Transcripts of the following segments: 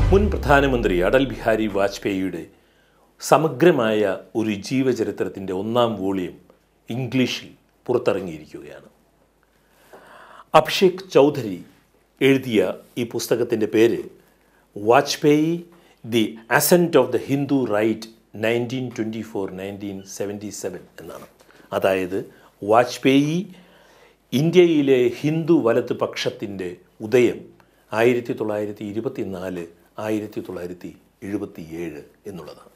മുൻ പ്രധാനമന്ത്രി അടൽ ബിഹാരി വാജ്പേയിയുടെ സമഗ്രമായ ഒരു ജീവചരിത്രത്തിൻ്റെ ഒന്നാം വോളിയം ഇംഗ്ലീഷിൽ പുറത്തിറങ്ങിയിരിക്കുകയാണ് അഭിഷേക് ചൗധരി എഴുതിയ ഈ പുസ്തകത്തിൻ്റെ പേര് Vajpayee the ascent of the Hindu right nineteen twenty four nineteen seventy seven എന്നാണ് അതായത് വാജ്പേയി ഇന്ത്യയിലെ ഹിന്ദു വലത് പക്ഷത്തിൻ്റെ ഉദയം ആയിരത്തി തൊള്ളായിരത്തി ഇരുപത്തി നാല് ആയിരത്തി തൊള്ളായിരത്തി എഴുപത്തി ഏഴ് എന്നുള്ളതാണ്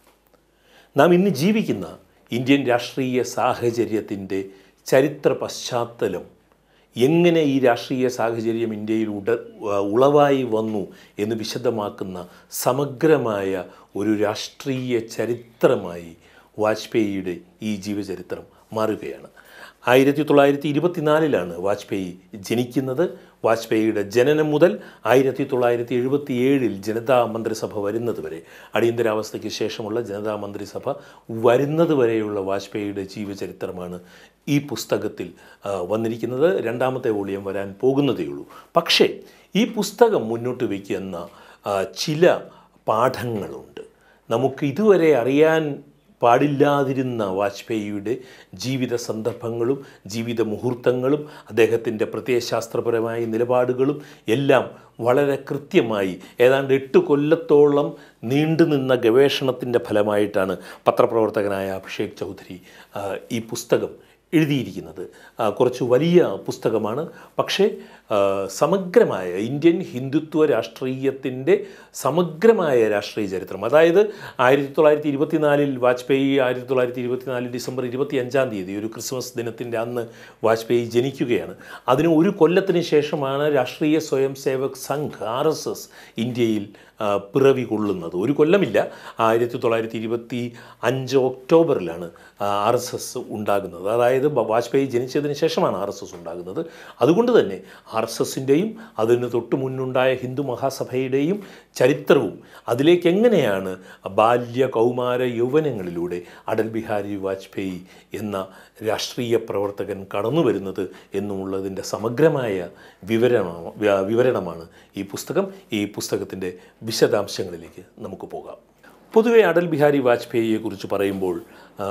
നാം ഇന്ന് ജീവിക്കുന്ന ഇന്ത്യൻ രാഷ്ട്രീയ സാഹചര്യത്തിൻ്റെ ചരിത്ര പശ്ചാത്തലം എങ്ങനെ ഈ രാഷ്ട്രീയ സാഹചര്യം ഇന്ത്യയിൽ ഉട ഉളവായി വന്നു എന്ന് വിശദമാക്കുന്ന സമഗ്രമായ ഒരു രാഷ്ട്രീയ ചരിത്രമായി വാജ്പേയിയുടെ ഈ ജീവചരിത്രം മാറുകയാണ് ആയിരത്തി തൊള്ളായിരത്തി ഇരുപത്തിനാലിലാണ് വാജ്പേയി ജനിക്കുന്നത് വാജ്പേയിയുടെ ജനനം മുതൽ ആയിരത്തി തൊള്ളായിരത്തി എഴുപത്തി ഏഴിൽ ജനതാ മന്ത്രിസഭ വരുന്നത് വരെ അടിയന്തരാവസ്ഥയ്ക്ക് ശേഷമുള്ള ജനതാ മന്ത്രിസഭ വരുന്നത് വരെയുള്ള വാജ്പേയിയുടെ ജീവചരിത്രമാണ് ഈ പുസ്തകത്തിൽ ആ, വന്നിരിക്കുന്നത് രണ്ടാമത്തെ വോളിയം വരാൻ പോകുന്നതേയുള്ളൂ പക്ഷേ ഈ പുസ്തകം മുന്നോട്ട് വയ്ക്കുന്ന ആ, ചില പാഠങ്ങളുണ്ട് നമുക്ക് ഇതുവരെ അറിയാൻ പാടില്ലാതിരുന്ന വാജ്പേയിയുടെ ജീവിത സന്ദർഭങ്ങളും ജീവിത മുഹൂർത്തങ്ങളും അദ്ദേഹത്തിൻ്റെ പ്രത്യയശാസ്ത്രപരമായ നിലപാടുകളും എല്ലാം വളരെ കൃത്യമായി ഏതാണ്ട് എട്ട് കൊല്ലത്തോളം നീണ്ടുനിന്ന ഗവേഷണത്തിൻ്റെ ഫലമായിട്ടാണ് പത്രപ്രവർത്തകനായ അഭിഷേക് ചൗധരി ആ, ഈ പുസ്തകം എഴുതിയിരിക്കുന്നത് ആ, കുറച്ച് വലിയ പുസ്തകമാണ് പക്ഷേ ആ, സമഗ്രമായ ഇന്ത്യൻ ഹിന്ദുത്വ രാഷ്ട്രീയത്തിൻ്റെ സമഗ്രമായ രാഷ്ട്രീയ ചരിത്രം അതായത് ആയിരത്തി തൊള്ളായിരത്തി ഇരുപത്തിനാലിൽ വാജ്പേയി ആയിരത്തി തൊള്ളായിരത്തി ഇരുപത്തിനാല് ഡിസംബർ ഇരുപത്തി അഞ്ചാം തീയതി ഒരു ക്രിസ്മസ് ദിനത്തിൻ്റെ അന്ന് വാജ്പേയി ജനിക്കുകയാണ് അതിന് ഒരു കൊല്ലത്തിന് ശേഷമാണ് Rashtriya Swayamsevak Sangh R S S ഇന്ത്യയിൽ ആ, പിറവി കൊള്ളുന്നത് ഒരു കൊല്ലമില്ല ആയിരത്തി തൊള്ളായിരത്തി ഇരുപത്തി അഞ്ച് ഒക്ടോബറിലാണ് ആർ എസ് എസ് ഉണ്ടാകുന്നത് അതായത് ബ- വാജ്പേയി ജനിച്ചതിന് ശേഷമാണ് ആർ എസ് എസ് ഉണ്ടാകുന്നത് അതുകൊണ്ട് തന്നെ ആർ എസ് എസിൻ്റെയും അതിന് തൊട്ട് മുന്നുണ്ടായ ഹിന്ദു മഹാസഭയുടെയും ചരിത്രവും അതിലേക്ക് എങ്ങനെയാണ് ബാല്യ കൗമാര യൗവനങ്ങളിലൂടെ അടൽ ബിഹാരി വാജ്പേയി എന്ന രാഷ്ട്രീയ പ്രവർത്തകൻ കടന്നു വരുന്നത് എന്നുമുള്ളതിൻ്റെ സമഗ്രമായ വിവരണമാണ് വ്യ- വിവരണമാണ് ഈ പുസ്തകം ഈ പുസ്തകത്തിൻ്റെ വിശദാംശങ്ങളിലേക്ക് നമുക്ക് പോകാം പൊതുവെ അടൽ ബിഹാരി വാജ്പേയിയെക്കുറിച്ച് പറയുമ്പോൾ ആ,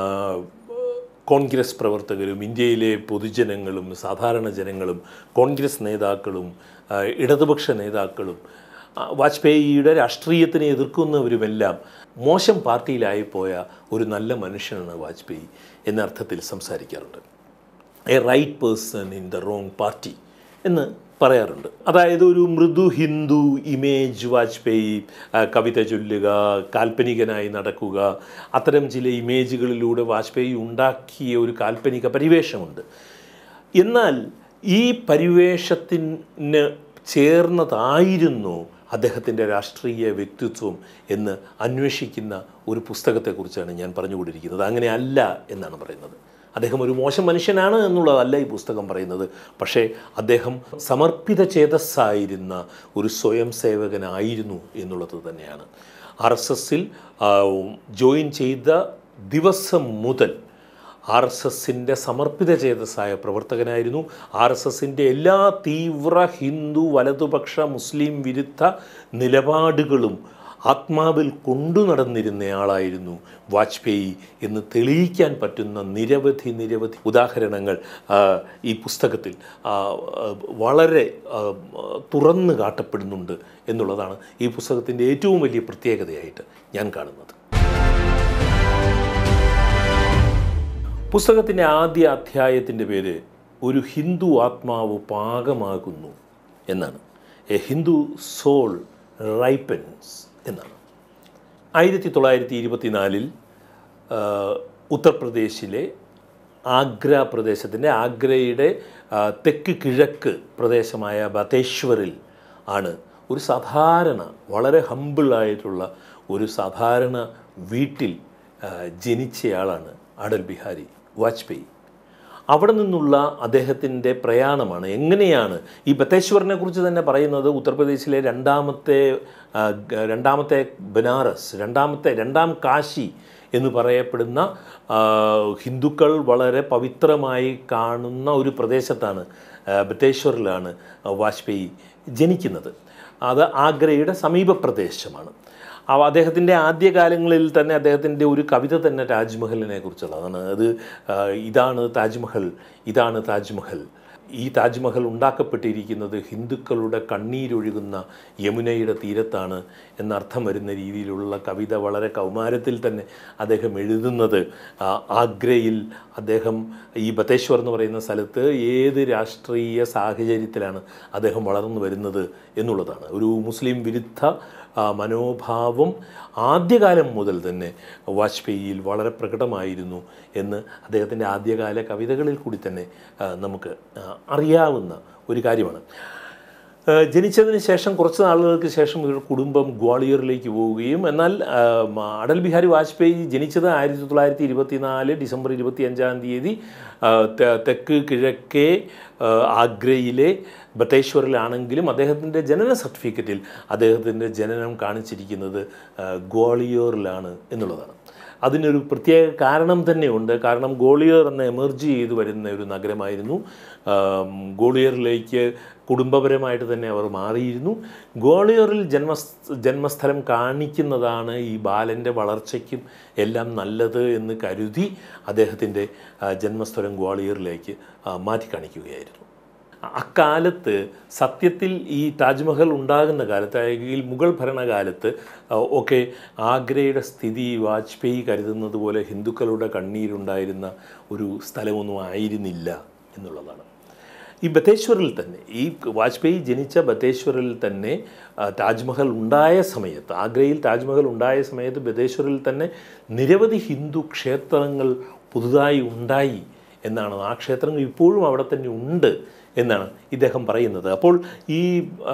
കോൺഗ്രസ് പ്രവർത്തകരും ഇന്ത്യയിലെ പൊതുജനങ്ങളും സാധാരണ ജനങ്ങളും കോൺഗ്രസ് നേതാക്കളും ആ, ഇടതുപക്ഷ നേതാക്കളും ആ, വാജ്പേയിയുടെ രാഷ്ട്രീയത്തിനെ എതിർക്കുന്നവരുമെല്ലാം മോശം പാർട്ടിയിലായി പോയ ഒരു നല്ല മനുഷ്യനാണ് വാജ്പേയി എന്ന അർത്ഥത്തിൽ സംസാരിക്കാറുണ്ട് a right person in the wrong party എന്ന് പറയാറുണ്ട് അതായത് ഒരു മൃദു ഹിന്ദു ഇമേജ് വാജ്പേയി ആ, കവിത ചൊല്ലുക കാൽപ്പനികനായി നടക്കുക അത്തരം ചില ഇമേജുകളിലൂടെ വാജ്പേയി ഉണ്ടാക്കിയ ഒരു കാൽപ്പനിക പരിവേഷമുണ്ട് എന്നാൽ ഈ പരിവേഷത്തിന് ചേർന്നതായിരുന്നു അദ്ദേഹത്തിൻ്റെ രാഷ്ട്രീയ വ്യക്തിത്വം എന്ന് അന്വേഷിക്കുന്ന ഒരു പുസ്തകത്തെക്കുറിച്ചാണ് ഞാൻ പറഞ്ഞുകൊണ്ടിരിക്കുന്നത് അങ്ങനെ അല്ല എന്നാണ് പറയുന്നത് അദ്ദേഹം ഒരു മോശം മനുഷ്യനാണ് എന്നുള്ളതല്ല ഈ പുസ്തകം പറയുന്നത് പക്ഷേ അദ്ദേഹം സമർപ്പിത ചേതസ്സായിരുന്ന ഒരു സ്വയം സേവകനായിരുന്നു എന്നുള്ളത് തന്നെയാണ് ആർ എസ് എസിൽ ജോയിൻ ചെയ്ത ദിവസം മുതൽ ആർ എസ് എസിൻ്റെ സമർപ്പിത ചേതസ്സായ പ്രവർത്തകനായിരുന്നു ആർ എസ് എസിൻ്റെ എല്ലാ തീവ്ര ഹിന്ദു വലതുപക്ഷ മുസ്ലിം വിരുദ്ധ നിലപാടുകളും ആത്മാവിൽ കൊണ്ടു നടന്നിരുന്നയാളായിരുന്നു വാജ്പേയി എന്ന് തെളിയിക്കാൻ പറ്റുന്ന നിരവധി നിരവധി ഉദാഹരണങ്ങൾ ആ, ഈ പുസ്തകത്തിൽ ആ, ആ, വളരെ ആ, തുറന്നു കാട്ടപ്പെടുന്നുണ്ട് എന്നുള്ളതാണ് ഈ പുസ്തകത്തിൻ്റെ ഏറ്റവും വലിയ പ്രത്യേകതയായിട്ട് ഞാൻ കാണുന്നത് പുസ്തകത്തിൻ്റെ ആദ്യ അധ്യായത്തിൻ്റെ പേര് ഒരു ഹിന്ദു ആത്മാവ് പാകമാകുന്നു എന്നാണ് എ ഹിന്ദു സോൾ റൈപ്പൻസ് എന്നാണ് ആയിരത്തി തൊള്ളായിരത്തി ഇരുപത്തിനാലിൽ ഉത്തർപ്രദേശിലെ ആഗ്ര പ്രദേശത്തിൻ്റെ ആഗ്രയുടെ ആ, തെക്ക് കിഴക്ക് പ്രദേശമായ ബതേശ്വറിൽ ആണ് ഒരു സാധാരണ വളരെ ഹമ്പിളായിട്ടുള്ള ഒരു സാധാരണ വീട്ടിൽ ആ, ജനിച്ചയാളാണ് അടൽ ബിഹാരി വാജ്പേയി അവിടെ നിന്നുള്ള അദ്ദേഹത്തിൻ്റെ പ്രയാണമാണ് എങ്ങനെയാണ് ഈ ബത്തേശ്വറിനെ കുറിച്ച് തന്നെ പറയുന്നത് ഉത്തർപ്രദേശിലെ രണ്ടാമത്തെ ആ, ഗ- രണ്ടാമത്തെ ബനാറസ് രണ്ടാമത്തെ രണ്ടാം കാശി എന്ന് പറയപ്പെടുന്ന ആ, ഹിന്ദുക്കൾ വളരെ പവിത്രമായി കാണുന്ന ഒരു പ്രദേശത്താണ് ആ, ബത്തേശ്വറിലാണ് വാജ്പേയി ജനിക്കുന്നത് അത് ആഗ്രയുടെ സമീപ പ്രദേശമാണ് അവ അദ്ദേഹത്തിൻ്റെ ആദ്യകാലങ്ങളിൽ തന്നെ അദ്ദേഹത്തിൻ്റെ ഒരു കവിത തന്നെ താജ്മഹലിനെ കുറിച്ചുള്ളതാണ് അത് ആ, ഇതാണ് താജ്മഹൽ ഇതാണ് താജ്മഹൽ ഈ താജ്മഹൽ ഉണ്ടാക്കപ്പെട്ടിരിക്കുന്നത് ഹിന്ദുക്കളുടെ കണ്ണീരൊഴുകുന്ന യമുനയുടെ തീരത്താണ് എന്നർത്ഥം വരുന്ന രീതിയിലുള്ള കവിത വളരെ കൗമാരത്തിൽ തന്നെ അദ്ദേഹം എഴുതുന്നത് ആ, ആഗ്രയിൽ അദ്ദേഹം ഈ ബത്തേശ്വർ എന്ന് പറയുന്ന സ്ഥലത്ത് ഏത് രാഷ്ട്രീയ സാഹചര്യത്തിലാണ് അദ്ദേഹം വളർന്നു വരുന്നത് എന്നുള്ളതാണ് ഒരു മുസ്ലിം വിരുദ്ധ ആ, മനോഭാവം ആദ്യകാലം മുതൽ തന്നെ വാജ്പേയിയിൽ വളരെ പ്രകടമായിരുന്നു എന്ന് അദ്ദേഹത്തിൻ്റെ ആദ്യകാല കവിതകളിൽ കൂടി തന്നെ ആ, നമുക്ക് ആ, അറിയാവുന്ന ഒരു കാര്യമാണ് ആ, ജനിച്ചതിന് ശേഷം കുറച്ച് നാളുകൾക്ക് ശേഷം ഇവരുടെ കുടുംബം ഗ്വാളിയറിലേക്ക് പോവുകയും എന്നാൽ ആ, മ- അടൽ ബിഹാരി വാജ്പേയി ജനിച്ചത് ആയിരത്തി തൊള്ളായിരത്തി ഇരുപത്തിനാല് ഡിസംബർ ഇരുപത്തി അഞ്ചാം തീയതി ആ, തെ- തെക്ക് കിഴക്കേ ആ, ആഗ്രയിലെ ബത്തേശ്വറിലാണെങ്കിലും അദ്ദേഹത്തിൻ്റെ ജനന സർട്ടിഫിക്കറ്റിൽ അദ്ദേഹത്തിൻ്റെ ജനനം കാണിച്ചിരിക്കുന്നത് ആ, ഗ്വാളിയോറിലാണ് എന്നുള്ളതാണ് അതിനൊരു പ്രത്യേക കാരണം തന്നെയുണ്ട് കാരണം ഗോളിയർ എന്ന എമർജ് ചെയ്തു വരുന്ന ഒരു നഗരമായിരുന്നു ആം, ഗോളിയറിലേക്ക് കുടുംബപരമായിട്ട് തന്നെ അവർ മാറിയിരുന്നു ഗോളിയറിൽ ജന്മ ജന്മസ്ഥലം കാണിക്കുന്നതാണ് ഈ ബാലൻ്റെ വളർച്ചയ്ക്കും എല്ലാം നല്ലത് എന്ന് കരുതി അദ്ദേഹത്തിൻ്റെ ആ, ജന്മസ്ഥലം ഗ്വാളിയറിലേക്ക് ആ, മാറ്റി കാണിക്കുകയായിരുന്നു അക്കാലത്ത് സത്യത്തിൽ ഈ താജ്മഹൽ ഉണ്ടാകുന്ന കാലത്ത് അല്ലെങ്കിൽ മുഗൾ ഭരണകാലത്ത് ആ, ഒക്കെ ആഗ്രയുടെ സ്ഥിതി വാജ്പേയി കരുതുന്നത് പോലെ ഹിന്ദുക്കളുടെ കണ്ണീരുണ്ടായിരുന്ന ഒരു സ്ഥലമൊന്നും ആയിരുന്നില്ല എന്നുള്ളതാണ് ഈ ബത്തേശ്വറിൽ തന്നെ ഈ വാജ്പേയി ജനിച്ച ബത്തേശ്വറിൽ തന്നെ ആ, താജ്മഹൽ ഉണ്ടായ സമയത്ത് ആഗ്രയിൽ താജ്മഹൽ ഉണ്ടായ സമയത്ത് ബത്തേശ്വറിൽ തന്നെ നിരവധി ഹിന്ദു ക്ഷേത്രങ്ങൾ പുതുതായി ഉണ്ടായി എന്നാണ് ആ ക്ഷേത്രങ്ങൾ ഇപ്പോഴും അവിടെ തന്നെ ഉണ്ട് എന്നാണ് ഇദ്ദേഹം പറയുന്നത് അപ്പോൾ ഈ ആ,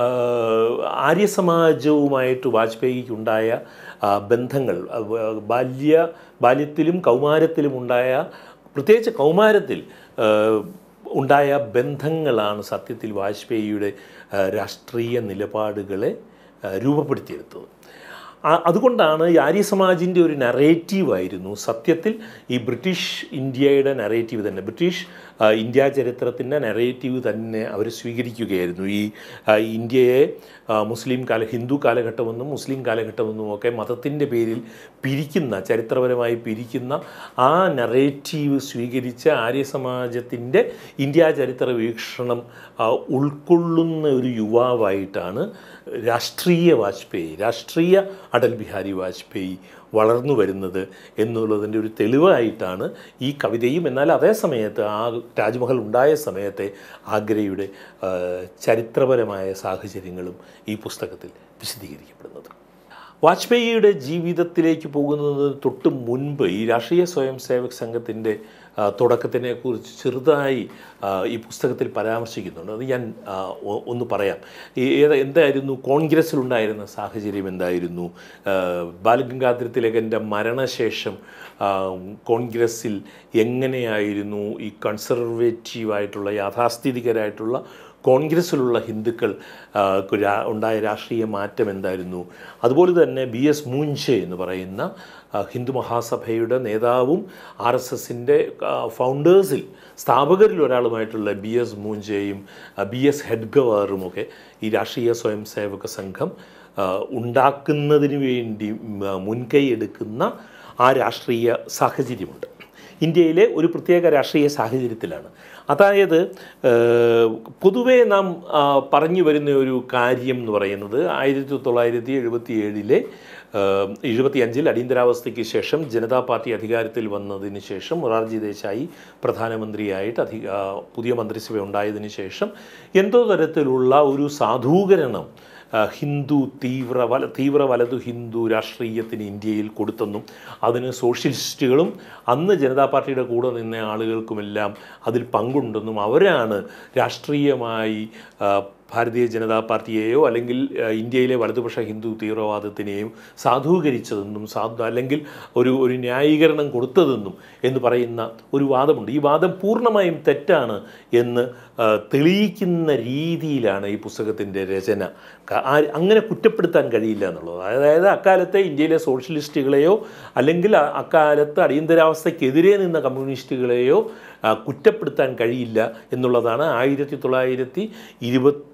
ആര്യസമാജവുമായിട്ട് വാജ്പേയിക്കുണ്ടായ ആ, ബന്ധങ്ങൾ ആ, വ- ബാല്യ ബാല്യത്തിലും കൗമാരത്തിലും ഉണ്ടായ പ്രത്യേകിച്ച് കൗമാരത്തിൽ ആ, ഉണ്ടായ ബന്ധങ്ങളാണ് സത്യത്തിൽ വാജ്പേയിയുടെ ആ, രാഷ്ട്രീയ നിലപാടുകളെ ആ, രൂപപ്പെടുത്തിയെടുത്തത് ആ- അതുകൊണ്ടാണ് ഈ ആര്യ സമാജിൻ്റെ ഒരു നറേറ്റീവായിരുന്നു സത്യത്തിൽ ഈ ബ്രിട്ടീഷ് ഇന്ത്യയുടെ നറേറ്റീവ് തന്നെ ബ്രിട്ടീഷ് ആ, ഇന്ത്യ ചരിത്രത്തിൻ്റെ നറേറ്റീവ് തന്നെ അവർ സ്വീകരിക്കുകയായിരുന്നു ഈ ആ, ഇന്ത്യയെ ആ, മുസ്ലിം കാല ഹിന്ദു കാലഘട്ടമെന്നും മുസ്ലിം കാലഘട്ടമെന്നും ഒക്കെ മതത്തിൻ്റെ പേരിൽ പിരിക്കുന്ന ചരിത്രപരമായി പിരിക്കുന്ന ആ നറേറ്റീവ് സ്വീകരിച്ച ആര്യ സമാജത്തിൻ്റെ ഇന്ത്യ ചരിത്ര വീക്ഷണം ആ, ഉൾക്കൊള്ളുന്ന ഒരു യുവാവായിട്ടാണ് രാഷ്ട്രീയ വാജ്പേയി രാഷ്ട്രീയ അടൽ ബിഹാരി വാജ്പേയി വളർന്നു വരുന്നത് എന്നുള്ളതിൻ്റെ ഒരു തെളിവായിട്ടാണ് ഈ കവിതയും എന്നാൽ അതേ സമയത്ത് ആ താജ്മഹൽ ഉണ്ടായ സമയത്തെ ആഗ്രയുടെ ആ, ചരിത്രപരമായ സാഹചര്യങ്ങളും ഈ പുസ്തകത്തിൽ വിശദീകരിക്കപ്പെടുന്നത് വാജ്പേയിയുടെ ജീവിതത്തിലേക്ക് പോകുന്നത് തൊട്ട് മുൻപ് ഈ രാഷ്ട്രീയ സ്വയം സേവക് സംഘത്തിൻ്റെ ആ, തുടക്കത്തിനെ കുറിച്ച് ചെറുതായി ആ, ഈ പുസ്തകത്തിൽ പരാമർശിക്കുന്നുണ്ട് അത് ഞാൻ ആ, ഒ- ഒന്ന് പറയാം ഈ ഏത് എന്തായിരുന്നു കോൺഗ്രസ്സിലുണ്ടായിരുന്ന സാഹചര്യം എന്തായിരുന്നു ആ, ബാലഗംഗാധര തിലകൻ്റെ മരണശേഷം ആ, കോൺഗ്രസ്സിൽ എങ്ങനെയായിരുന്നു ഈ കൺസർവേറ്റീവായിട്ടുള്ള യാഥാസ്ഥിതികരായിട്ടുള്ള കോൺഗ്രസ്സിലുള്ള ഹിന്ദുക്കൾ ആ, ക്ക് രാ- ഉണ്ടായ രാഷ്ട്രീയ മാറ്റം എന്തായിരുന്നു അതുപോലെ തന്നെ ബി എസ് മൂഞ്ചെ എന്ന് പറയുന്ന ആ, ഹിന്ദു മഹാസഭയുടെ നേതാവും ആർ എസ് എസിൻ്റെ ഫൗണ്ടേഴ്സിൽ സ്ഥാപകരിൽ ഒരാളുമായിട്ടുള്ള ബി എസ് മൂഞ്ചയും ബി എസ് ഹെഡ്ഗവാറും ഒക്കെ ഈ രാഷ്ട്രീയ സ്വയം സേവക സംഘം ആ, ഉണ്ടാക്കുന്നതിന് വേണ്ടി ഉം, ആ, മുൻകൈ എടുക്കുന്ന ആ രാഷ്ട്രീയ സാഹചര്യമുണ്ട് ഇന്ത്യയിലെ ഒരു പ്രത്യേക രാഷ്ട്രീയ സാഹചര്യത്തിലാണ് അതായത് ഏഹ്, പൊതുവേ നാം ആ, പറഞ്ഞു വരുന്ന ഒരു കാര്യം എന്ന് പറയുന്നത് ആയിരത്തി തൊള്ളായിരത്തി എഴുപത്തി ഏഴിലെ എഴുപത്തി അഞ്ചിൽ അടിയന്തരാവസ്ഥയ്ക്ക് ശേഷം ജനതാ പാർട്ടി അധികാരത്തിൽ വന്നതിന് ശേഷം മൊറാർജി ദേശായി പ്രധാനമന്ത്രിയായിട്ട് അധി ആ, പുതിയ മന്ത്രിസഭ ഉണ്ടായതിനു ശേഷം എന്തോ തരത്തിലുള്ള ഒരു സാധൂകരണം ആ, ഹിന്ദു തീവ്ര വല തീവ്ര വലതു ഹിന്ദു രാഷ്ട്രീയത്തിന് ഇന്ത്യയിൽ കൊടുത്തെന്നും അതിന് സോഷ്യലിസ്റ്റുകളും അന്ന് ജനതാ പാർട്ടിയുടെ കൂടെ നിന്ന ആളുകൾക്കുമെല്ലാം അതിൽ പങ്കുണ്ടെന്നും അവരാണ് രാഷ്ട്രീയമായി ആ, ഭാരതീയ ജനതാ പാർട്ടിയെയോ അല്ലെങ്കിൽ ആ, ഇന്ത്യയിലെ വലതുപക്ഷ ഹിന്ദു തീവ്രവാദത്തിനെയും സാധൂകരിച്ചതെന്നും സാധു അല്ലെങ്കിൽ ഒരു ഒരു ന്യായീകരണം കൊടുത്തതെന്നും എന്ന് പറയുന്ന ഒരു വാദമുണ്ട് ഈ വാദം പൂർണ്ണമായും തെറ്റാണ് എന്ന് ആ, തെളിയിക്കുന്ന രീതിയിലാണ് ഈ പുസ്തകത്തിൻ്റെ രചന ക- ആ- അങ്ങനെ കുറ്റപ്പെടുത്താൻ കഴിയില്ല എന്നുള്ളത് അതായത് അക്കാലത്തെ ഇന്ത്യയിലെ സോഷ്യലിസ്റ്റുകളെയോ അല്ലെങ്കിൽ അ- അക്കാലത്ത് അടിയന്തരാവസ്ഥയ്ക്കെതിരെ നിന്ന കമ്മ്യൂണിസ്റ്റുകളെയോ ആ, കുറ്റപ്പെടുത്താൻ കഴിയില്ല എന്നുള്ളതാണ് ആയിരത്തി തൊള്ളായിരത്തി ഇരുപത്തി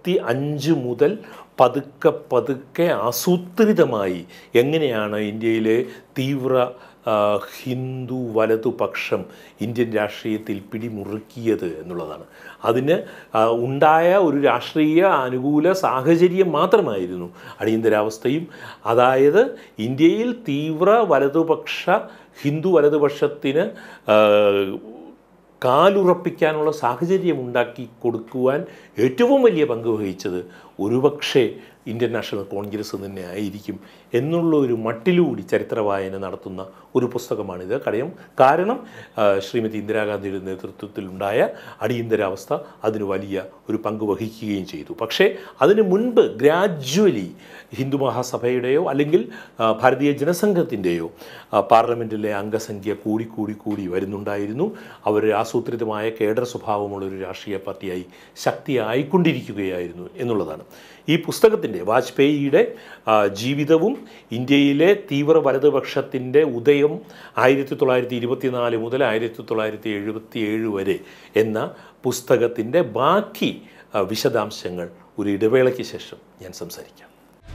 എഴുപത്തി അഞ്ച് മുതൽ പതുക്കെ പതുക്കെ ആസൂത്രിതമായി എങ്ങനെയാണ് ഇന്ത്യയിലെ തീവ്ര ആ, ഹിന്ദു വലതുപക്ഷം ഇന്ത്യൻ രാഷ്ട്രീയത്തിൽ പിടിമുറുക്കിയത് എന്നുള്ളതാണ് അതിന് ആ, ഉണ്ടായ ഒരു രാഷ്ട്രീയ അനുകൂല സാഹചര്യം മാത്രമായിരുന്നു അടിയന്തരാവസ്ഥയും അതായത് ഇന്ത്യയിൽ തീവ്ര വലതുപക്ഷ ഹിന്ദു വലതുപക്ഷത്തിന് ആ, കാലുറപ്പിക്കാനുള്ള സാഹചര്യം ഉണ്ടാക്കി കൊടുക്കുവാൻ ഏറ്റവും വലിയ പങ്ക് വഹിച്ചത് ഒരുപക്ഷെ ഇന്ത്യൻ നാഷണൽ കോൺഗ്രസ് തന്നെ ആയിരിക്കും എന്നുള്ള ഒരു മട്ടിലൂടി ചരിത്ര വായന നടത്തുന്ന ഒരു പുസ്തകമാണിത് കടയം കാരണം ആ, ശ്രീമതി ഇന്ദിരാഗാന്ധിയുടെ നേതൃത്വത്തിലുണ്ടായ അടിയന്തരാവസ്ഥ അതിന് വലിയ ഒരു പങ്ക് വഹിക്കുകയും ചെയ്തു പക്ഷേ അതിന് മുൻപ് ഗ്രാജ്വലി ഹിന്ദു മഹാസഭയുടെയോ അല്ലെങ്കിൽ ആ, ഭാരതീയ ജനസംഘത്തിൻ്റെയോ പാർലമെൻറ്റിലെ അംഗസംഖ്യ കൂടി കൂടി കൂടി വരുന്നുണ്ടായിരുന്നു അവർ ആസൂത്രിതമായ കേഡർ സ്വഭാവമുള്ള ഒരു രാഷ്ട്രീയ പാർട്ടിയായി ശക്തിയായിക്കൊണ്ടിരിക്കുകയായിരുന്നു എന്നുള്ളതാണ് ഈ പുസ്തകത്തിൻ്റെ വാജ്പേയിയുടെ ആ, ജീവിതവും ഇന്ത്യയിലെ തീവ്ര വലതുപക്ഷത്തിൻ്റെ ഉദയം ആയിരത്തി തൊള്ളായിരത്തി ഇരുപത്തിനാല് മുതൽ ആയിരത്തി തൊള്ളായിരത്തി എഴുപത്തി ഏഴ് വരെ എന്ന പുസ്തകത്തിൻ്റെ ബാക്കി ആ, വിശദാംശങ്ങൾ ഒരു ഇടവേളയ്ക്ക് ശേഷം ഞാൻ സംസാരിക്കാം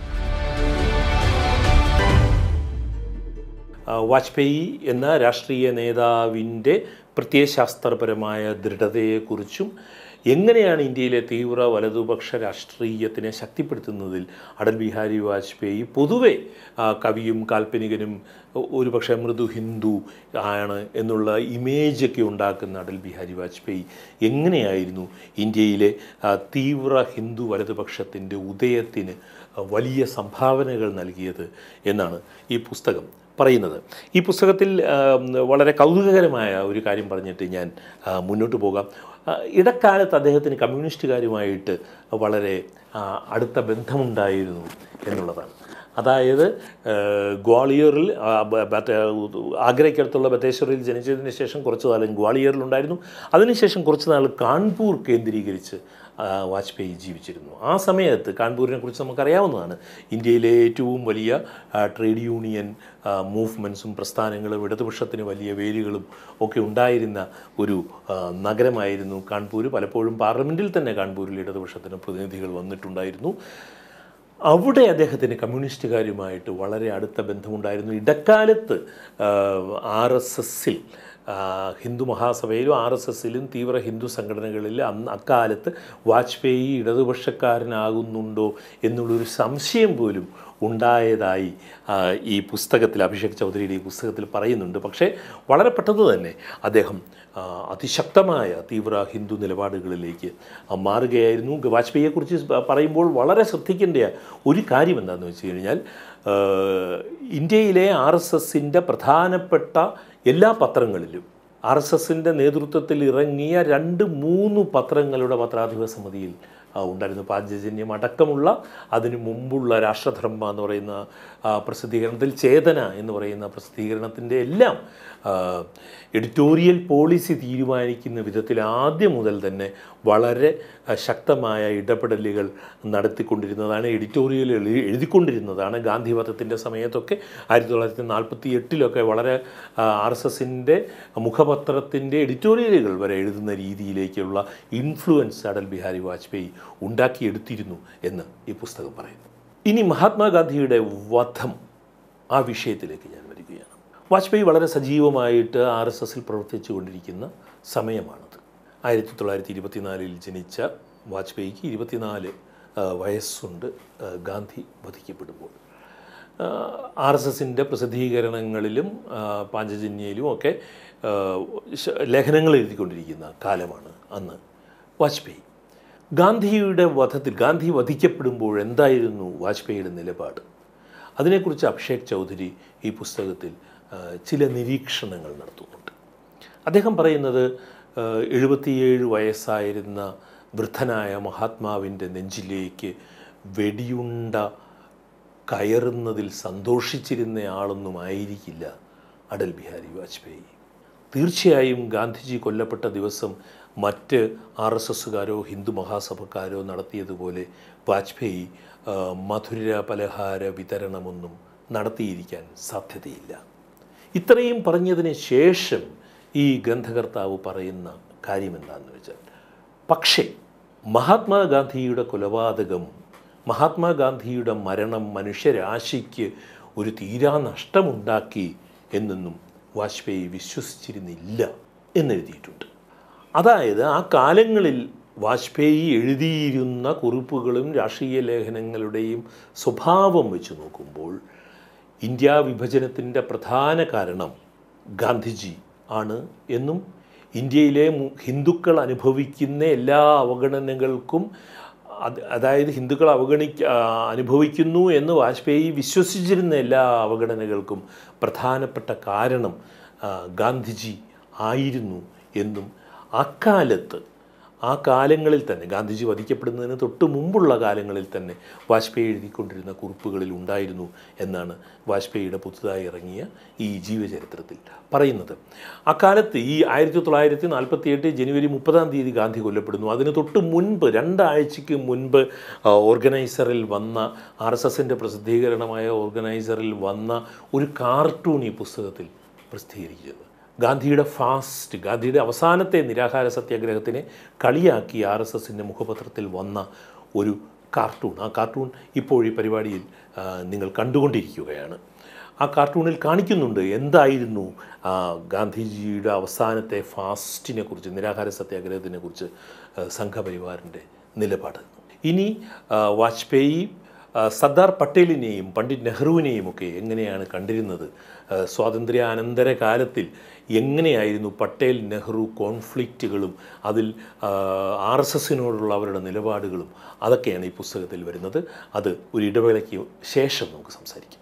ആ, വാജ്പേയി എന്ന രാഷ്ട്രീയ നേതാവിൻ്റെ പ്രത്യയശാസ്ത്രപരമായ ദൃഢതയെക്കുറിച്ചും എങ്ങനെയാണ് ഇന്ത്യയിലെ തീവ്ര വലതുപക്ഷ രാഷ്ട്രീയത്തിനെ ശക്തിപ്പെടുത്തുന്നതിൽ അടൽ ബിഹാരി വാജ്പേയി പൊതുവെ ആ, കവിയും കാൽപ്പനികനും ഒ- ഒരുപക്ഷെ മൃദു ഹിന്ദു ആണ് എന്നുള്ള ഇമേജൊക്കെ ഉണ്ടാക്കുന്ന അടൽ ബിഹാരി വാജ്പേയി എങ്ങനെയായിരുന്നു ഇന്ത്യയിലെ ആ, തീവ്ര ഹിന്ദു വലതുപക്ഷത്തിൻ്റെ ഉദയത്തിന് ആ, വലിയ സംഭാവനകൾ നൽകിയത് എന്നാണ് ഈ പുസ്തകം പറയുന്നത് ഈ പുസ്തകത്തിൽ ആ, വളരെ കൗതുകകരമായ ഒരു കാര്യം പറഞ്ഞിട്ട് ഞാൻ ആ, മുന്നോട്ട് പോകാം ആ, ഇടക്കാലത്ത് അദ്ദേഹത്തിന് കമ്മ്യൂണിസ്റ്റുകാരുമായിട്ട് വളരെ ആ, അടുത്ത ബന്ധമുണ്ടായിരുന്നു എന്നുള്ളതാണ് അതായത് ആ, ഗ്വാളിയറിൽ ആ, ബ- ബത്ത- ആഗ്രയ്ക്കടുത്തുള്ള ബത്തേശ്വറിൽ ജനിച്ചതിന് ശേഷം കുറച്ച് കാലം ഗ്വാളിയറിലുണ്ടായിരുന്നു അതിനുശേഷം കുറച്ച് നാൾ കാൺപൂർ കേന്ദ്രീകരിച്ച് ആ, വാജ്പേയി ജീവിച്ചിരുന്നു ആ സമയത്ത് കാൺപൂരിനെ കുറിച്ച് നമുക്കറിയാവുന്നതാണ് ഇന്ത്യയിലെ ഏറ്റവും വലിയ ആ, ട്രേഡ് യൂണിയൻ ആ, മൂവ്മെൻറ്റ്സും പ്രസ്ഥാനങ്ങളും ഇടതുപക്ഷത്തിന് വലിയ വേരുകളും ഒക്കെ ഉണ്ടായിരുന്ന ഒരു ആ, നഗരമായിരുന്നു കാൺപൂർ പലപ്പോഴും പാർലമെൻറ്റിൽ തന്നെ കാൺപൂരിൽ ഇടതുപക്ഷത്തിന് പ്രതിനിധികൾ വന്നിട്ടുണ്ടായിരുന്നു അവിടെ അദ്ദേഹത്തിന് കമ്മ്യൂണിസ്റ്റുകാരുമായിട്ട് വളരെ അടുത്ത ബന്ധമുണ്ടായിരുന്നു ഇടക്കാലത്ത് ആർ എസ് എസിൽ ഹിന്ദു മഹാസഭയിലും ആർ എസ് എസിലും തീവ്ര ഹിന്ദു സംഘടനകളിൽ അന്ന് അക്കാലത്ത് വാജ്പേയി ഇടതുപക്ഷക്കാരനാകുന്നുണ്ടോ എന്നുള്ളൊരു സംശയം പോലും ഉണ്ടായതായി ആ, ഈ പുസ്തകത്തിൽ അഭിഷേക് ചൗധരിയുടെ ഈ പുസ്തകത്തിൽ പറയുന്നുണ്ട് പക്ഷേ വളരെ പെട്ടെന്ന് തന്നെ അദ്ദേഹം ആ, അതിശക്തമായ തീവ്ര ഹിന്ദു നിലപാടുകളിലേക്ക് ആ, മാറുകയായിരുന്നു വാജ്പേയിയെക്കുറിച്ച് പ- പറയുമ്പോൾ വളരെ ശ്രദ്ധിക്കേണ്ട ഒരു കാര്യം എന്താണെന്ന് വെച്ച് കഴിഞ്ഞാൽ ആ, ഇന്ത്യയിലെ ആർ എസ് എസിൻ്റെ പ്രധാനപ്പെട്ട എല്ലാ പത്രങ്ങളിലും ആർ എസ് എസിൻ്റെ നേതൃത്വത്തിൽ ഇറങ്ങിയ രണ്ട് മൂന്ന് പത്രങ്ങളുടെ പത്രാധിപ സമിതിയിൽ ആ, ഉണ്ടായിരുന്നു പാഞ്ചജന്യം അടക്കമുള്ള അതിനു മുമ്പുള്ള രാഷ്ട്രധർമ്മ എന്ന് പറയുന്ന ആ, പ്രസിദ്ധീകരണത്തിൽ ചേതന എന്ന് പറയുന്ന പ്രസിദ്ധീകരണത്തിൻ്റെ എല്ലാം ആ, എഡിറ്റോറിയൽ പോളിസി തീരുമാനിക്കുന്ന വിധത്തിൽ ആദ്യം മുതൽ തന്നെ വളരെ ആ, ശക്തമായ ഇടപെടലുകൾ നടത്തിക്കൊണ്ടിരുന്നതാണ് എഡിറ്റോറിയൽ എഴു- എഴുതിക്കൊണ്ടിരുന്നതാണ് ഗാന്ധിവധത്തിൻ്റെ സമയത്തൊക്കെ ആയിരത്തി തൊള്ളായിരത്തി നാൽപ്പത്തി എട്ടിലൊക്കെ വളരെ ആർ എസ് എസിൻ്റെ മുഖപത്രത്തിൻ്റെ എഡിറ്റോറിയലുകൾ വരെ എഴുതുന്ന രീതിയിലേക്കുള്ള ഇൻഫ്ലുവൻസ് അടൽ ബിഹാരി വാജ്പേയി ഉണ്ടാക്കിയെടുത്തിരുന്നു എന്ന് ഈ പുസ്തകം പറയുന്നു ഇനി മഹാത്മാഗാന്ധിയുടെ വധം ആ വിഷയത്തിലേക്ക് ഞാൻ വരികയാണ് വാജ്പേയി വളരെ സജീവമായിട്ട് ആർ എസ് എസിൽ പ്രവർത്തിച്ചു കൊണ്ടിരിക്കുന്ന സമയമാണത് ആയിരത്തി തൊള്ളായിരത്തി ഇരുപത്തിനാലിൽ ജനിച്ച വാജ്പേയിക്ക് ഇരുപത്തിനാല് ആ, വയസ്സുണ്ട് ആ, ഗാന്ധി വധിക്കപ്പെടുമ്പോൾ ആർ എസ് എസിൻ്റെ പ്രസിദ്ധീകരണങ്ങളിലും ആ, പാഞ്ചജന്യയിലും ഒക്കെ ആ, ശ- ലേഖനങ്ങൾ എഴുതിക്കൊണ്ടിരിക്കുന്ന കാലമാണ് അന്ന് വാജ്പേയി ഗാന്ധിയുടെ വധത്തിൽ ഗാന്ധി വധിക്കപ്പെടുമ്പോൾ എന്തായിരുന്നു വാജ്പേയിയുടെ നിലപാട് അതിനെക്കുറിച്ച് അഭിഷേക് ചൗധരി ഈ പുസ്തകത്തിൽ ആ, ചില നിരീക്ഷണങ്ങൾ നടത്തുന്നുണ്ട് അദ്ദേഹം പറയുന്നത് ആ, എഴുപത്തിയേഴ് വയസ്സായിരുന്ന വൃദ്ധനായ മഹാത്മാവിൻ്റെ നെഞ്ചിലേക്ക് വെടിയുണ്ട കയറുന്നതിൽ സന്തോഷിച്ചിരുന്നയാളൊന്നും ആയിരിക്കില്ല അടൽ ബിഹാരി വാജ്പേയി തീർച്ചയായും ഗാന്ധിജി കൊല്ലപ്പെട്ട ദിവസം മറ്റ് ആർ എസ് എസുകാരോ ഹിന്ദു മഹാസഭക്കാരോ നടത്തിയതുപോലെ വാജ്പേയി ആ, മധുര പലഹാര വിതരണമൊന്നും നടത്തിയിരിക്കാൻ സാധ്യതയില്ല ഇത്രയും പറഞ്ഞതിന് ശേഷം ഈ ഗ്രന്ഥകർത്താവ് പറയുന്ന കാര്യം എന്താണെന്ന് വെച്ചാൽ പക്ഷേ മഹാത്മാഗാന്ധിയുടെ കൊലപാതകം മഹാത്മാഗാന്ധിയുടെ മരണം മനുഷ്യരാശിക്ക് ഒരു തീരാ നഷ്ടമുണ്ടാക്കി എന്നൊന്നും വാജ്പേയി വിശ്വസിച്ചിരുന്നില്ല എന്നെഴുതിയിട്ടുണ്ട് അതായത് ആ കാലങ്ങളിൽ വാജ്പേയി എഴുതിയിരുന്ന കുറിപ്പുകളും രാഷ്ട്രീയ ലേഖനങ്ങളുടെയും സ്വഭാവം വെച്ച് നോക്കുമ്പോൾ ഇന്ത്യ വിഭജനത്തിൻ്റെ പ്രധാന കാരണം ഗാന്ധിജി ആണ് എന്നും ഇന്ത്യയിലെ മു- ഹിന്ദുക്കൾ അനുഭവിക്കുന്ന എല്ലാ അവഗണനകൾക്കും അത് അതായത് ഹിന്ദുക്കൾ അവഗണിക്ക ആ, അനുഭവിക്കുന്നു എന്ന് വാജ്പേയി വിശ്വസിച്ചിരുന്ന എല്ലാ അവഗണനകൾക്കും പ്രധാനപ്പെട്ട കാരണം ആ, ഗാന്ധിജി ആയിരുന്നു എന്നും അക്കാലത്ത് ആ കാലങ്ങളിൽ തന്നെ ഗാന്ധിജി വധിക്കപ്പെടുന്നതിന് തൊട്ട് മുമ്പുള്ള കാലങ്ങളിൽ തന്നെ വാജ്പേയി എഴുതിക്കൊണ്ടിരുന്ന കുറിപ്പുകളിൽ ഉണ്ടായിരുന്നു എന്നാണ് വാജ്പേയിയുടെ പുതുതായി ഇറങ്ങിയ ഈ ജീവചരിത്രത്തിൽ പറയുന്നത് അക്കാലത്ത് ഈ ആയിരത്തി തൊള്ളായിരത്തി നാൽപ്പത്തി എട്ട് ജനുവരി മുപ്പതാം തീയതി ഗാന്ധി കൊല്ലപ്പെടുന്നു അതിന് തൊട്ട് മുൻപ് രണ്ടാഴ്ചയ്ക്ക് മുൻപ് ആ, ഓർഗനൈസറിൽ വന്ന ആർ എസ് എസിൻ്റെ പ്രസിദ്ധീകരണമായ ഓർഗനൈസറിൽ വന്ന ഒരു കാർട്ടൂൺ ഈ പുസ്തകത്തിൽ പ്രസിദ്ധീകരിച്ചത് ഗാന്ധിയുടെ ഫാസ്റ്റ് ഗാന്ധിയുടെ അവസാനത്തെ നിരാഹാര സത്യാഗ്രഹത്തിനെ കളിയാക്കി ആർ എസ് എസിൻ്റെ മുഖപത്രത്തിൽ വന്ന ഒരു കാർട്ടൂൺ ആ കാർട്ടൂൺ ഇപ്പോൾ ഈ പരിപാടിയിൽ ആ, നിങ്ങൾ കണ്ടുകൊണ്ടിരിക്കുകയാണ് ആ കാർട്ടൂണിൽ കാണിക്കുന്നുണ്ട് എന്തായിരുന്നു ആ, ഗാന്ധിജിയുടെ അവസാനത്തെ ഫാസ്റ്റിനെ കുറിച്ച് നിരാഹാര സത്യാഗ്രഹത്തിനെ കുറിച്ച് ആ, സംഘപരിവാറിൻ്റെ നിലപാട് ഇനി ആ, വാജ്പേയി ആ, സർദാർ പട്ടേലിനെയും പണ്ഡിറ്റ് നെഹ്റുവിനെയും ഒക്കെ എങ്ങനെയാണ് കണ്ടിരുന്നത് ആ, സ്വാതന്ത്ര്യാനന്തര കാലത്തിൽ എങ്ങനെയായിരുന്നു പട്ടേൽ നെഹ്റു കോൺഫ്ലിക്റ്റുകളും അതിൽ ആർ എസ് എസിനോടുള്ള അവരുടെ നിലപാടുകളും അതൊക്കെയാണ് ഈ പുസ്തകത്തിൽ വരുന്നത് അത് ഒരു ഇടവേളയ്ക്ക് ശേഷം നമുക്ക് സംസാരിക്കാം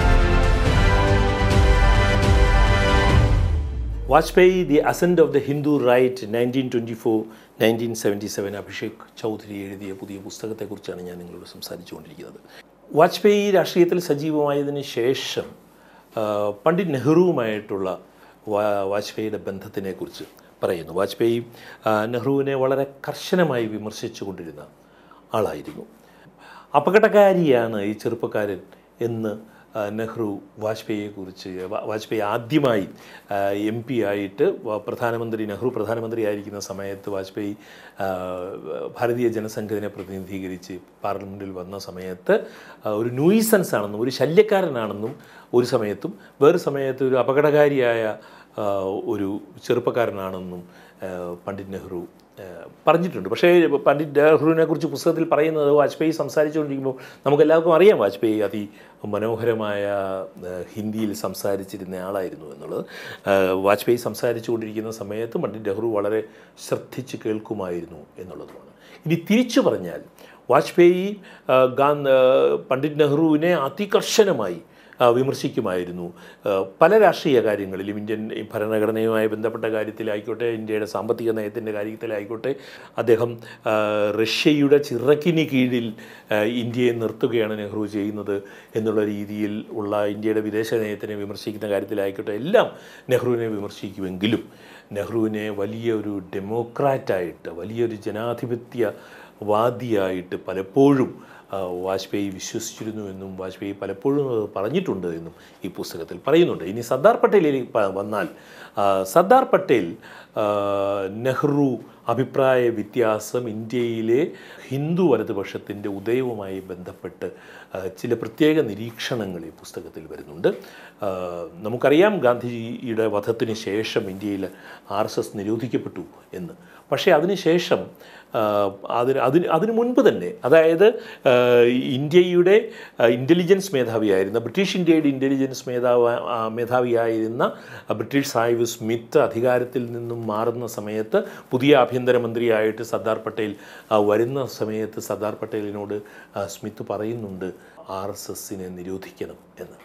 Vajpayee the ascent of the Hindu right nineteen twenty four nineteen seventy seven Abhishek Choudhary എഴുതിയ പുതിയ പുസ്തകത്തെക്കുറിച്ചാണ് ഞാൻ നിങ്ങളോട് സംസാരിച്ചുകൊണ്ടിരിക്കുന്നത് വാജ്പേയി രാഷ്ട്രീയത്തിൽ സജീവമായതിനു ശേഷം ആ, പണ്ഡിറ്റ് നെഹ്റുവുമായിട്ടുള്ള വാ- വാജ്പേയിയുടെ ബന്ധത്തിനെക്കുറിച്ച് പറയുന്നു വാജ്പേയി ആ, നെഹ്റുവിനെ വളരെ കർശനമായി വിമർശിച്ചു കൊണ്ടിരുന്ന ആളായിരുന്നു അപകടകാരിയാണ് ഈ ചെറുപ്പക്കാരൻ എന്ന് ആ, നെഹ്റു വാജ്പേയിയെക്കുറിച്ച് വാ- വാജ്പേയി ആദ്യമായി എം പി ആയിട്ട് വ- പ്രധാനമന്ത്രി നെഹ്റു പ്രധാനമന്ത്രിയായിരിക്കുന്ന സമയത്ത് വാജ്പേയി ആ, ഭാരതീയ ജനസംഘത്തിനെ പ്രതിനിധീകരിച്ച് പാർലമെൻറ്റിൽ വന്ന സമയത്ത് ആ, ഒരു ന്യൂയിസൻസ് ആണെന്നും ഒരു ശല്യക്കാരനാണെന്നും ഒരു സമയത്തും വേറെ സമയത്ത് ഒരു അപകടകാരിയായ ആ, ഒരു ചെറുപ്പക്കാരനാണെന്നും ആ, പണ്ഡിറ്റ് നെഹ്റു ആ, പറഞ്ഞിട്ടുണ്ട് പക്ഷേ പണ്ഡിറ്റ് നെഹ്റുവിനെ കുറിച്ച് പുസ്തകത്തിൽ പറയുന്നത് വാജ്പേയി സംസാരിച്ചുകൊണ്ടിരിക്കുമ്പോൾ നമുക്കെല്ലാവർക്കും അറിയാം വാജ്പേയി അതി മനോഹരമായ ആ, ഹിന്ദിയിൽ സംസാരിച്ചിരുന്ന ആളായിരുന്നു എന്നുള്ളത് ആ, വാജ്പേയി സംസാരിച്ചുകൊണ്ടിരിക്കുന്ന സമയത്ത് പണ്ഡിറ്റ് നെഹ്റു വളരെ ശ്രദ്ധിച്ച് കേൾക്കുമായിരുന്നു എന്നുള്ളതുമാണ് ഇനി തിരിച്ചു പറഞ്ഞാൽ വാജ്പേയി ആ, ഗാന്ധ പണ്ഡിറ്റ് നെഹ്റുവിനെ അതികർശനമായി ആ, വിമർശിക്കുമായിരുന്നു ആ, പല രാഷ്ട്രീയ കാര്യങ്ങളിലും ഇന്ത്യൻ ഭരണഘടനയുമായി ബന്ധപ്പെട്ട കാര്യത്തിലായിക്കോട്ടെ ഇന്ത്യയുടെ സാമ്പത്തിക നയത്തിൻ്റെ കാര്യത്തിലായിക്കോട്ടെ അദ്ദേഹം ആ, റഷ്യയുടെ ചിറക്കിന് കീഴിൽ ആ, ഇന്ത്യയെ നിർത്തുകയാണ് നെഹ്റു ചെയ്യുന്നത് എന്നുള്ള രീതിയിൽ ഉള്ള ഇന്ത്യയുടെ വിദേശ നയത്തിനെ വിമർശിക്കുന്ന കാര്യത്തിലായിക്കോട്ടെ എല്ലാം നെഹ്റുവിനെ വിമർശിക്കുമെങ്കിലും നെഹ്റുവിനെ വലിയൊരു ഡെമോക്രാറ്റായിട്ട് വലിയൊരു ജനാധിപത്യവാദിയായിട്ട് പലപ്പോഴും ആ, വാജ്പേയി വിശ്വസിച്ചിരുന്നു എന്നും വാജ്പേയി പലപ്പോഴും അത് പറഞ്ഞിട്ടുണ്ട് എന്നും ഈ പുസ്തകത്തിൽ പറയുന്നുണ്ട് ഇനി സർദാർ പട്ടേലിലേക്ക് പ- വന്നാൽ ആ, സർദാർ പട്ടേൽ ആ, നെഹ്റു അഭിപ്രായ വ്യത്യാസം ഇന്ത്യയിലെ ഹിന്ദു വലതുപക്ഷത്തിൻ്റെ ഉദയവുമായി ബന്ധപ്പെട്ട് ആ, ചില പ്രത്യേക നിരീക്ഷണങ്ങൾ ഈ പുസ്തകത്തിൽ വരുന്നുണ്ട് ആ, നമുക്കറിയാം ഗാന്ധിജിയുടെ വധത്തിന് ശേഷം ഇന്ത്യയിൽ ആർ എസ് എസ് നിരോധിക്കപ്പെട്ടു എന്ന് പക്ഷേ അതിനുശേഷം ആ, അതിന് അതിന് അതിനു മുൻപ് തന്നെ അതായത് ആ, ഇന്ത്യയുടെ ഇൻ്റലിജൻസ് മേധാവിയായിരുന്ന ബ്രിട്ടീഷ് ഇന്ത്യയുടെ ഇൻ്റലിജൻസ് മേധാവ ആ, മേധാവിയായിരുന്ന ബ്രിട്ടീഷ് സാഹിബ് സ്മിത്ത് അധികാരത്തിൽ നിന്നും മാറുന്ന സമയത്ത് പുതിയ ആഭ്യന്തരമന്ത്രിയായിട്ട് സർദാർ പട്ടേൽ ആ, വരുന്ന സമയത്ത് സർദാർ പട്ടേലിനോട് ആ, സ്മിത്ത് പറയുന്നുണ്ട് ആർ എസ് എസിനെ നിരോധിക്കണം എന്ന്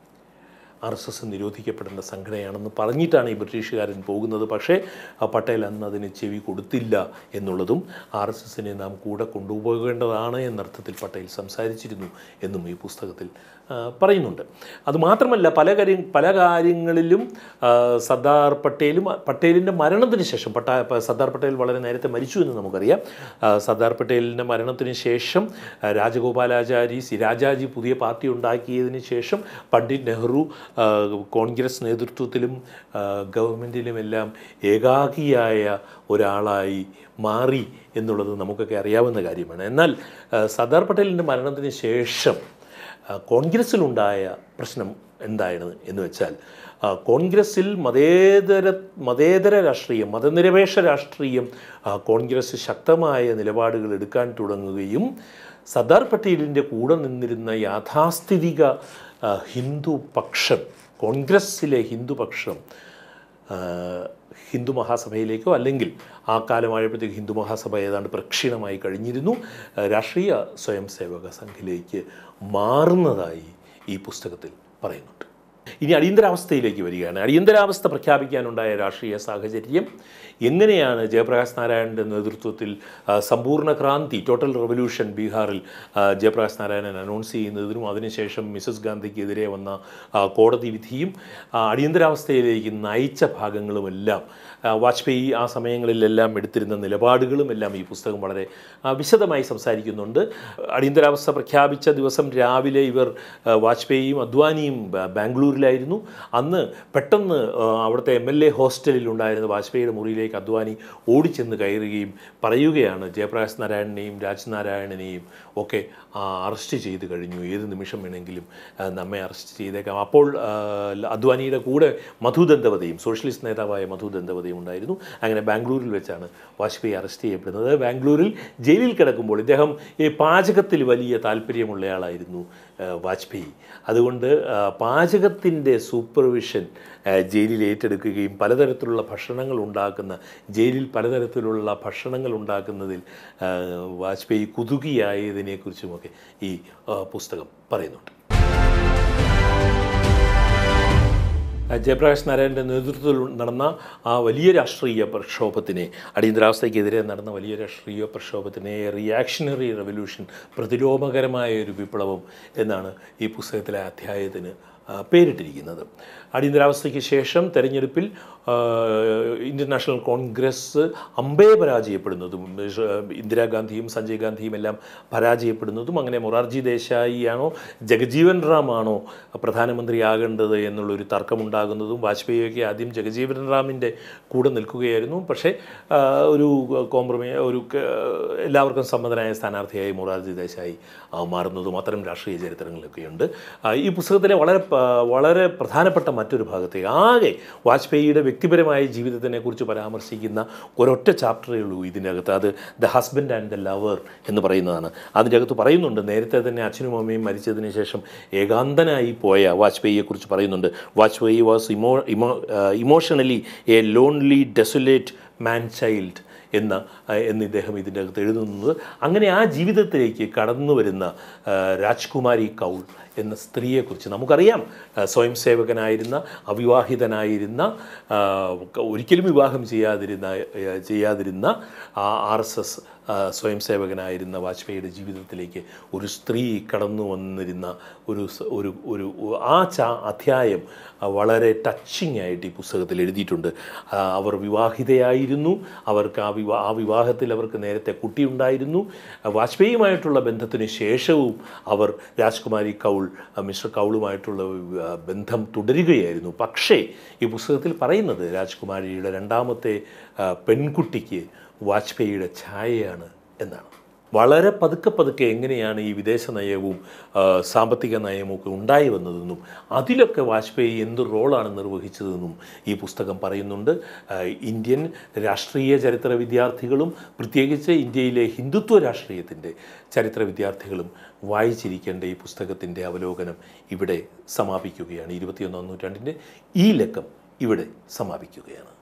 ആർ എസ് എസ് നിരോധിക്കപ്പെടേണ്ട സംഘടനയാണെന്ന് പറഞ്ഞിട്ടാണ് ഈ ബ്രിട്ടീഷുകാരൻ പോകുന്നത് പക്ഷേ ആ പട്ടേൽ അന്ന് അതിന് ചെവി കൊടുത്തില്ല എന്നുള്ളതും ആർ എസ് എസിനെ നാം കൂടെ കൊണ്ടുപോകേണ്ടതാണ് എന്നർത്ഥത്തിൽ പട്ടേൽ സംസാരിച്ചിരുന്നു എന്നും ഈ പുസ്തകത്തിൽ ആ, പറയുന്നുണ്ട് അതുമാത്രമല്ല പല കാര്യം പല കാര്യങ്ങളിലും ആ, സർദാർ പട്ടേലും പട്ടേലിൻ്റെ മരണത്തിന് ശേഷം പട്ടാ പ- സർദാർ പട്ടേൽ വളരെ നേരത്തെ മരിച്ചു എന്ന് നമുക്കറിയാം ആ, സർദാർ പട്ടേലിൻ്റെ മരണത്തിന് ശേഷം ആ, രാജഗോപാലാചാരി സിരാജാജി പുതിയ പാർട്ടി ഉണ്ടാക്കിയതിന് ശേഷം പണ്ഡിറ്റ് നെഹ്റു ആ, കോൺഗ്രസ് നേതൃത്വത്തിലും ആ, ഗവൺമെൻറ്റിലുമെല്ലാം ഏകാഗിയായ ഒരാളായി മാറി എന്നുള്ളത് നമുക്കൊക്കെ അറിയാവുന്ന കാര്യമാണ് എന്നാൽ ആ, സർദാർ പട്ടേലിൻ്റെ മരണത്തിന് ശേഷം ആ, കോൺഗ്രസ്സിലുണ്ടായ പ്രശ്നം എന്തായിരുന്നു എന്ന് വെച്ചാൽ ആ, കോൺഗ്രസ്സിൽ മതേതര മതേതര രാഷ്ട്രീയം മതനിരപേക്ഷ രാഷ്ട്രീയം ആ, കോൺഗ്രസ് ശക്തമായ നിലപാടുകൾ എടുക്കാൻ തുടങ്ങുകയും സർദാർ പട്ടേലിൻ്റെ കൂടെ നിന്നിരുന്ന യാഥാസ്ഥിതിക ആ, ഹിന്ദു പക്ഷം കോൺഗ്രസ്സിലെ ഹിന്ദുപക്ഷം ആ, ഹിന്ദു മഹാസഭയിലേക്കോ അല്ലെങ്കിൽ ആ കാലമായപ്പോഴത്തേക്ക് ഹിന്ദു മഹാസഭ ഏതാണ്ട് പ്രക്ഷീണമായി കഴിഞ്ഞിരുന്നു ആ, രാഷ്ട്രീയ സ്വയം സേവക സംഘിലേക്ക് മാറുന്നതായി ഈ പുസ്തകത്തിൽ പറയുന്നുണ്ട് ഇനി അടിയന്തരാവസ്ഥയിലേക്ക് വരികയാണ് അടിയന്തരാവസ്ഥ പ്രഖ്യാപിക്കാനുണ്ടായ രാഷ്ട്രീയ സാഹചര്യം എങ്ങനെയാണ് ജയപ്രകാശ് നാരായണൻ്റെ നേതൃത്വത്തിൽ ആ, സമ്പൂർണ്ണ ക്രാന്തി ടോട്ടൽ റെവല്യൂഷൻ ബീഹാറിൽ ആ, ജയപ്രകാശ് നാരായണൻ അനൗൺസ് ചെയ്യുന്നതിനും അതിനുശേഷം മിസസ് ഗാന്ധിക്കെതിരെ വന്ന ആ, കോടതി വിധിയും ആ, അടിയന്തരാവസ്ഥയിലേക്ക് നയിച്ച ഭാഗങ്ങളുമെല്ലാം ആ, വാജ്പേയി ആ സമയങ്ങളിലെല്ലാം എടുത്തിരുന്ന നിലപാടുകളും എല്ലാം ഈ പുസ്തകം വളരെ ആ, വിശദമായി സംസാരിക്കുന്നുണ്ട് അടിയന്തരാവസ്ഥ പ്രഖ്യാപിച്ച ദിവസം രാവിലെ ഇവർ ആ, വാജ്പേയിയും അദ്വാനിയും ബാ- ബാംഗ്ലൂരിലായിരുന്നു അന്ന് പെട്ടെന്ന് ആ, അവിടുത്തെ എം എൽ എ ഹോസ്റ്റലിൽ ഉണ്ടായിരുന്ന വാജ്പേയിയുടെ മുറിയിലേക്ക് അദ്വാനി ഓടിച്ചെന്ന് കയറുകയും പറയുകയാണ് ജയപ്രകാശ് നാരായണനെയും രാജ്നാരായണനെയും ഒക്കെ ആ, അറസ്റ്റ് ചെയ്ത് കഴിഞ്ഞു ഏത് നിമിഷം വേണമെങ്കിലും ആ, നമ്മെ അറസ്റ്റ് ചെയ്തേക്കാം അപ്പോൾ ആ, അദ്വാനിയുടെ കൂടെ മധു ദന്തവതയും സോഷ്യലിസ്റ്റ് നേതാവായ മധു ദന്തവതയും ഉണ്ടായിരുന്നു അങ്ങനെ ബാംഗ്ലൂരിൽ വെച്ചാണ് വാജ്പേയി അറസ്റ്റ് ചെയ്യപ്പെടുന്നത് ബാംഗ്ലൂരിൽ ജയിലിൽ കിടക്കുമ്പോൾ ഇദ്ദേഹം ഈ പാചകത്തിൽ വലിയ താല്പര്യമുള്ളയാളായിരുന്നു ആ, വാജ്പേയി അതുകൊണ്ട് ആ, പാചകത്തിൻ്റെ സൂപ്പർവിഷൻ ആ, ജയിലിൽ ഏറ്റെടുക്കുകയും പലതരത്തിലുള്ള ഭക്ഷണങ്ങൾ ഉണ്ടാക്കുന്ന ജയിലിൽ പലതരത്തിലുള്ള ഭക്ഷണങ്ങൾ ഉണ്ടാക്കുന്നതിൽ ആ, വാജ്പേയി കുതുകിയായതിനെക്കുറിച്ചുമൊക്കെ ഈ ആ, പുസ്തകം പറയുന്നുണ്ട് ജയപ്രകാശ് നാരായണൻ്റെ നേതൃത്വത്തിൽ നടന്ന ആ വലിയ രാഷ്ട്രീയ പ്രക്ഷോഭത്തിനെ അടിയന്തരാവസ്ഥയ്ക്കെതിരെ നടന്ന വലിയ രാഷ്ട്രീയ പ്രക്ഷോഭത്തിനെ റിയാക്ഷണറി റെവല്യൂഷൻ പ്രതിലോമകരമായ ഒരു വിപ്ലവം എന്നാണ് ഈ പുസ്തകത്തിലെ അധ്യായത്തിന് ആ, പേരിട്ടിരിക്കുന്നത് അടിയന്തരാവസ്ഥയ്ക്ക് ശേഷം തെരഞ്ഞെടുപ്പിൽ ആ, ഇന്ത്യൻ നാഷണൽ കോൺഗ്രസ് അമ്പേ പരാജയപ്പെടുന്നതും ഷ- ഇന്ദിരാഗാന്ധിയും സഞ്ജയ് ഗാന്ധിയും എല്ലാം പരാജയപ്പെടുന്നതും അങ്ങനെ മൊറാർജി ദേശായി ആണോ ജഗജീവൻ റാം ആണോ പ്രധാനമന്ത്രിയാകേണ്ടത് എന്നുള്ളൊരു തർക്കമുണ്ടാകുന്നതും വാജ്പേയിയൊക്കെ ആദ്യം ജഗജീവൻ റാമിൻ്റെ കൂടെ നിൽക്കുകയായിരുന്നു പക്ഷേ ആ, ഒരു കോംപ്രമൈ ഒരു ക- എല്ലാവർക്കും സമ്മതനായ സ്ഥാനാർത്ഥിയായി മൊറാർജി ദേശായി ആ, മാറുന്നതും അത്തരം രാഷ്ട്രീയ ചരിത്രങ്ങളൊക്കെയുണ്ട് ആ, ഈ പുസ്തകത്തിലെ വളരെ പ- വളരെ പ്രധാനപ്പെട്ട മറ്റൊരു ഭാഗത്തേക്ക് ആകെ വാജ്പേയിയുടെ വ്യക്തിപരമായ ജീവിതത്തിനെ കുറിച്ച് പരാമർശിക്കുന്ന ഒരൊറ്റ ചാപ്റ്ററേ ഉള്ളൂ ഇതിൻ്റെ അകത്ത് അത് the husband and the lover എന്ന് പറയുന്നതാണ് അതിൻ്റെ അകത്ത് പറയുന്നുണ്ട് നേരത്തെ തന്നെ അച്ഛനും അമ്മയും മരിച്ചതിന് ശേഷം ഏകാന്തനായി പോയ വാജ്പേയിയെക്കുറിച്ച് പറയുന്നുണ്ട് Vajpayee was emo emo emotionally a lonely desolate man child എന്ന ആ, എന്ന് ഇദ്ദേഹം ഇതിൻ്റെ അകത്ത് എഴുതുന്നത് അങ്ങനെ ആ ജീവിതത്തിലേക്ക് കടന്നു വരുന്ന ആ, രാജ്കുമാരി കൗൾ എന്ന സ്ത്രീയെക്കുറിച്ച് നമുക്കറിയാം ആ, സ്വയം സേവകനായിരുന്ന അവിവാഹിതനായിരുന്ന ആ, ഒരിക്കലും വിവാഹം ചെയ്യാതിരുന്ന ആ, ചെയ്യാതിരുന്ന ആർ എസ് എസ് സ്വയം സേവകനായിരുന്ന വാജ്പേയിയുടെ ജീവിതത്തിലേക്ക് ഒരു സ്ത്രീ കടന്നു വന്നിരുന്ന ഒരു സ- ഒരു ഒരു ആ ചാ അധ്യായം ആ, വളരെ ടച്ചിങ് ആയിട്ട് ഈ പുസ്തകത്തിൽ എഴുതിയിട്ടുണ്ട് ആ, അവർ വിവാഹിതയായിരുന്നു അവർക്ക് ആ വിവാ ആ വിവാഹത്തിൽ അവർക്ക് നേരത്തെ കുട്ടിയുണ്ടായിരുന്നു ആ, വാജ്പേയിയുമായിട്ടുള്ള ബന്ധത്തിന് ശേഷവും അവർ രാജ്കുമാരി കൗൾ ആ, മിസ്റ്റർ കൗളുമായിട്ടുള്ള ആ, ബന്ധം തുടരുകയായിരുന്നു പക്ഷേ ഈ പുസ്തകത്തിൽ പറയുന്നത് രാജ്കുമാരിയുടെ രണ്ടാമത്തെ ആ, പെൺകുട്ടിക്ക് വാജ്പേയിയുടെ ഛായയാണ് എന്നാണ് വളരെ പതുക്കെ പതുക്കെ എങ്ങനെയാണ് ഈ വിദേശ നയവും ആ, സാമ്പത്തിക നയവും ഒക്കെ ഉണ്ടായി വന്നതെന്നും അതിലൊക്കെ വാജ്പേയി എന്ത് റോളാണ് നിർവഹിച്ചതെന്നും ഈ പുസ്തകം പറയുന്നുണ്ട് ആ, ഇന്ത്യൻ രാഷ്ട്രീയ ചരിത്ര വിദ്യാർത്ഥികളും പ്രത്യേകിച്ച് ഇന്ത്യയിലെ ഹിന്ദുത്വ രാഷ്ട്രീയത്തിൻ്റെ ചരിത്ര വിദ്യാർത്ഥികളും വായിച്ചിരിക്കേണ്ട ഈ പുസ്തകത്തിൻ്റെ അവലോകനം ഇവിടെ സമാപിക്കുകയാണ് ഇരുപത്തിയൊന്നാം നൂറ്റാണ്ടിൻ്റെ ഈ ലക്കം ഇവിടെ സമാപിക്കുകയാണ്